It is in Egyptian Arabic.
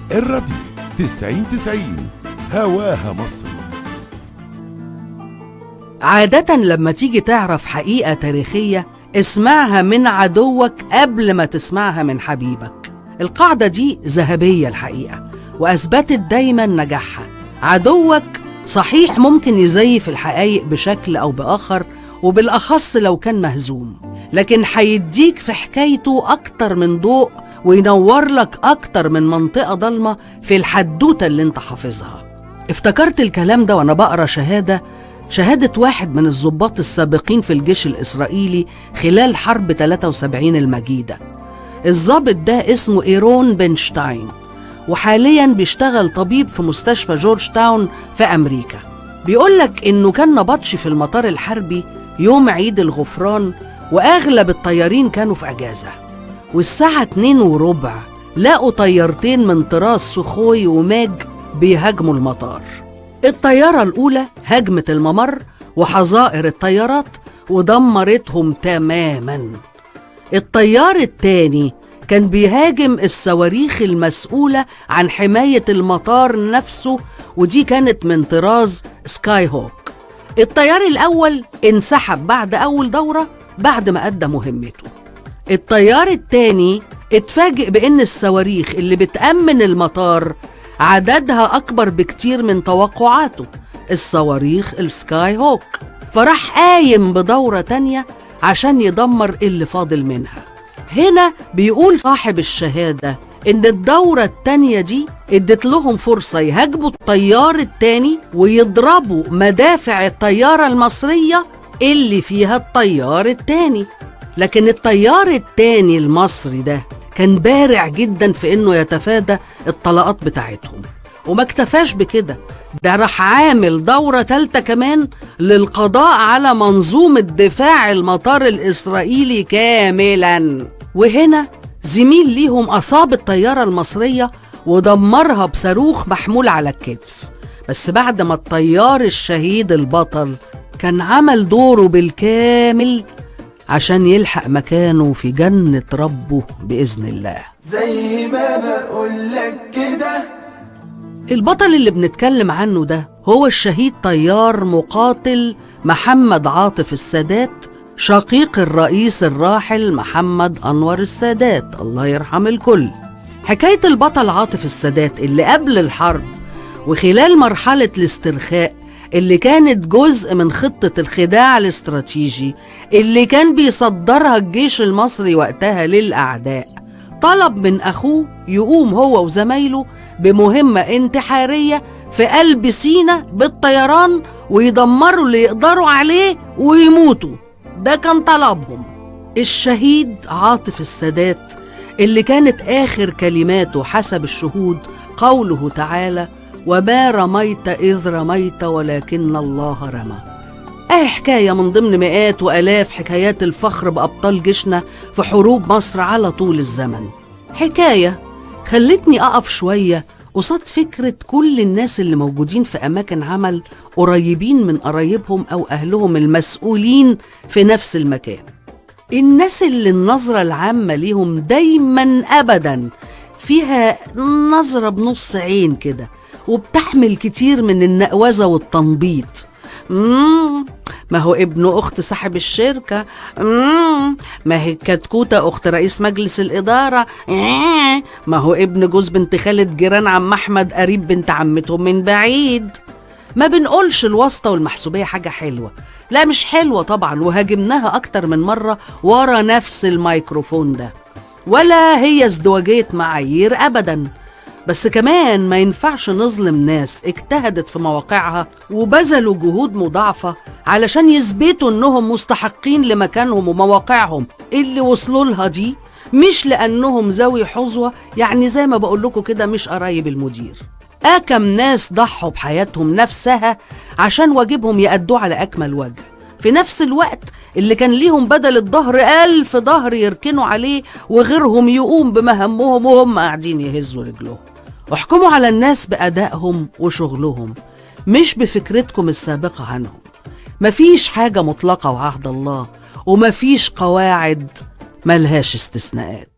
الراديو تسعين تسعين هواها مصر عادة لما تيجي تعرف حقيقة تاريخية اسمعها من عدوك قبل ما تسمعها من حبيبك القاعدة دي ذهبية الحقيقة وأثبتت دايما نجاحها عدوك صحيح ممكن يزيف الحقائق بشكل أو بآخر وبالأخص لو كان مهزوم لكن هيديك في حكايته أكتر من ضوء وينور لك أكتر من منطقة ضلمة في الحدوتة اللي انت حافظها افتكرت الكلام ده وأنا بقرأ شهادة شهادة واحد من الضباط السابقين في الجيش الإسرائيلي خلال حرب 73 المجيدة الضابط ده اسمه إيرون بنشتاين وحاليا بيشتغل طبيب في مستشفى جورج تاون في أمريكا بيقولك إنه كان نبطشي في المطار الحربي يوم عيد الغفران وأغلب الطيارين كانوا في أجازة والساعة اتنين وربع لقوا طيارتين من طراز سخوي وماج بيهاجموا المطار الطيارة الأولى هاجمت الممر وحظائر الطيارات ودمرتهم تماما الطيار التاني كان بيهاجم الصواريخ المسؤولة عن حماية المطار نفسه ودي كانت من طراز سكاي هوك الطيار الأول انسحب بعد أول دورة بعد ما أدى مهمته الطيار التاني اتفاجئ بأن الصواريخ اللي بتأمن المطار عددها أكبر بكتير من توقعاته الصواريخ السكاي هوك فراح قايم بدورة تانية عشان يدمر اللي فاضل منها هنا بيقول صاحب الشهادة إن الدورة التانية دي ادت لهم فرصة يهاجموا الطيار التاني ويضربوا مدافع الطيارة المصرية اللي فيها الطيار التاني لكن الطيار التاني المصري ده كان بارع جدا في انه يتفادى الطلقات بتاعتهم وما اكتفاش بكده ده راح عامل دورة تالتة كمان للقضاء على منظومة دفاع المطار الإسرائيلي كاملا وهنا زميل ليهم أصاب الطيارة المصرية ودمرها بصاروخ محمول على الكتف بس بعد ما الطيار الشهيد البطل كان عمل دوره بالكامل عشان يلحق مكانه في جنة ربه بإذن الله زي ما بقولك كده البطل اللي بنتكلم عنه ده هو الشهيد طيار مقاتل محمد عاطف السادات شقيق الرئيس الراحل محمد أنور السادات الله يرحم الكل حكاية البطل عاطف السادات اللي قبل الحرب وخلال مرحلة الاسترخاء اللي كانت جزء من خطة الخداع الاستراتيجي اللي كان بيصدرها الجيش المصري وقتها للأعداء طلب من أخوه يقوم هو وزمايله بمهمة انتحارية في قلب سينا بالطيران ويدمروا اللي يقدروا عليه ويموتوا ده كان طلبهم الشهيد عاطف السادات اللي كانت آخر كلماته حسب الشهود قوله تعالى وما رميت إذ رميت ولكن الله رمى آه حكاية من ضمن مئات وآلاف حكايات الفخر بأبطال جيشنا في حروب مصر على طول الزمن حكاية خلتني أقف شوية قصاد فكرة كل الناس اللي موجودين في أماكن عمل قريبين من قرايبهم أو أهلهم المسؤولين في نفس المكان الناس اللي النظرة العامة ليهم دايما أبدا فيها نظرة بنص عين كده وبتحمل كتير من النقوزة والتنبيط مم ما هو ابن أخت صاحب الشركة مم ما هي كتكوتة أخت رئيس مجلس الإدارة آه، ما هو ابن جوز بنت خالة جيران عم أحمد قريب بنت عمتهم من بعيد ما بنقولش الواسطة والمحسوبية حاجة حلوة لا مش حلوة طبعا وهاجمناها أكتر من مرة ورا نفس الميكروفون ده ولا هي ازدواجية معايير أبدا بس كمان ما ينفعش نظلم ناس اجتهدت في مواقعها وبذلوا جهود مضاعفة علشان يثبتوا انهم مستحقين لمكانهم ومواقعهم اللي وصلوا لها دي مش لانهم ذوي حظوة يعني زي ما بقول لكم كده مش قرايب المدير أكم ناس ضحوا بحياتهم نفسها عشان واجبهم يأدوه على أكمل وجه في نفس الوقت اللي كان ليهم بدل الظهر ألف ظهر يركنوا عليه وغيرهم يقوم بمهمهم وهم قاعدين يهزوا رجلهم احكموا على الناس بأدائهم وشغلهم مش بفكرتكم السابقة عنهم مفيش حاجة مطلقة وعهد الله ومفيش قواعد ملهاش استثناءات